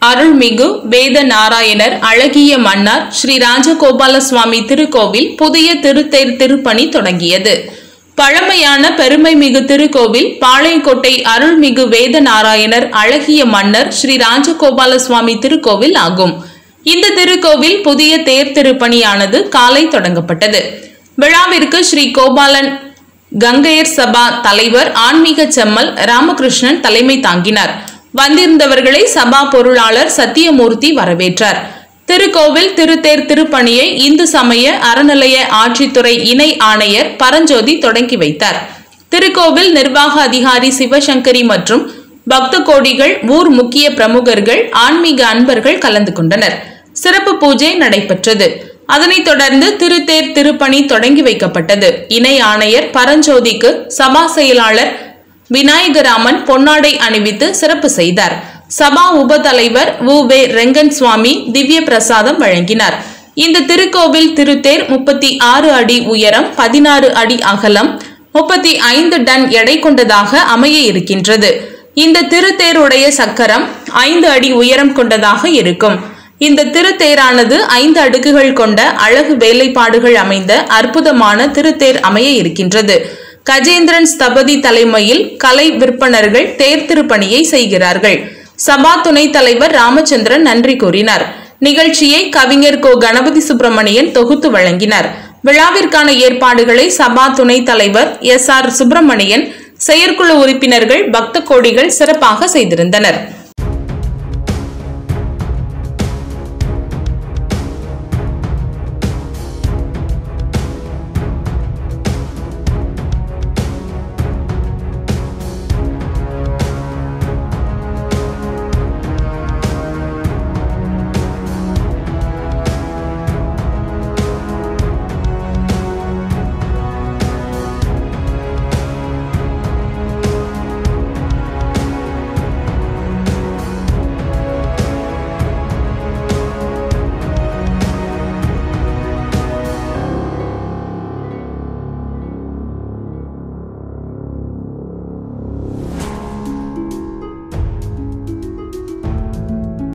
அருள்மிகு வேத நாராயணர் அழகிய மன்னார் ஸ்ரீ ராஜகோபால சுவாமி திருக்கோவில் புதிய திருத்தேர் திருப்பணி தொடங்கியது பழமையான பெருமைமிகு திருக்கோவில் பாளையங்கோட்டை அருள்மிகு வேத நாராயணர் அழகிய மன்னர் ஸ்ரீ ராஜகோபால சுவாமி திருக்கோவில் ஆகும் இந்த திருக்கோவில் புதிய தேர் திருப்பணியானது காலை தொடங்கப்பட்டது விழாவிற்கு ஸ்ரீ கோபாலன் கங்கையர் சபா தலைவர் ஆன்மீக செம்மல் ராமகிருஷ்ணன் தலைமை தாங்கினார் வந்திருந்தவர்களை சபா பொருளாளர் சத்தியமூர்த்தி வரவேற்றார் திருக்கோவில் திருத்தேர் திருப்பணியை இந்து சமய அறநிலைய ஆட்சித்துறை இணை ஆணையர் பரஞ்சோதி தொடங்கி வைத்தார் திருக்கோவில் நிர்வாக அதிகாரி சிவசங்கரி மற்றும் பக்த கோடிகள் ஊர் முக்கிய பிரமுகர்கள் ஆன்மீக அன்பர்கள் கலந்து கொண்டனர் சிறப்பு பூஜை நடைபெற்றது அதனைத் தொடர்ந்து திருத்தேர் திருப்பணி தொடங்கி வைக்கப்பட்டது இணை ஆணையர் பரஞ்சோதிக்கு சபா செயலாளர் விநாயகராமன் பொன்னாடை அணிவித்து சிறப்பு செய்தார் சபா உப தலைவர் வு வே ரெங்கன் சுவாமி திவ்ய பிரசாதம் வழங்கினார் இந்த திருக்கோவில் திருத்தேர் முப்பத்தி ஆறு அடி உயரம் பதினாறு அடி அகலம் முப்பத்தி ஐந்து டன் எடை கொண்டதாக அமைய இருக்கின்றது இந்த திருத்தேருடைய சக்கரம் ஐந்து அடி உயரம் கொண்டதாக இருக்கும் இந்த திருத்தேரானது ஐந்து அடுக்குகள் கொண்ட அழகு வேலைப்பாடுகள் அமைந்த அற்புதமான திருத்தேர் அமைய இருக்கின்றது கஜேந்திரன் ஸ்தபதி தலைமையில் கலை விற்பனர்கள் தேர் திருப்பணியை செய்கிறார்கள் சபா துணைத் தலைவர் ராமச்சந்திரன் நன்றி கூறினார் நிகழ்ச்சியை கவிஞர் கோ கணபதி சுப்பிரமணியன் தொகுத்து வழங்கினார் விழாவிற்கான ஏற்பாடுகளை சபா துணைத் தலைவர் எஸ் ஆர் சுப்பிரமணியன் செயற்குழு உறுப்பினர்கள் பக்த கோடிகள் சிறப்பாக செய்திருந்தனர்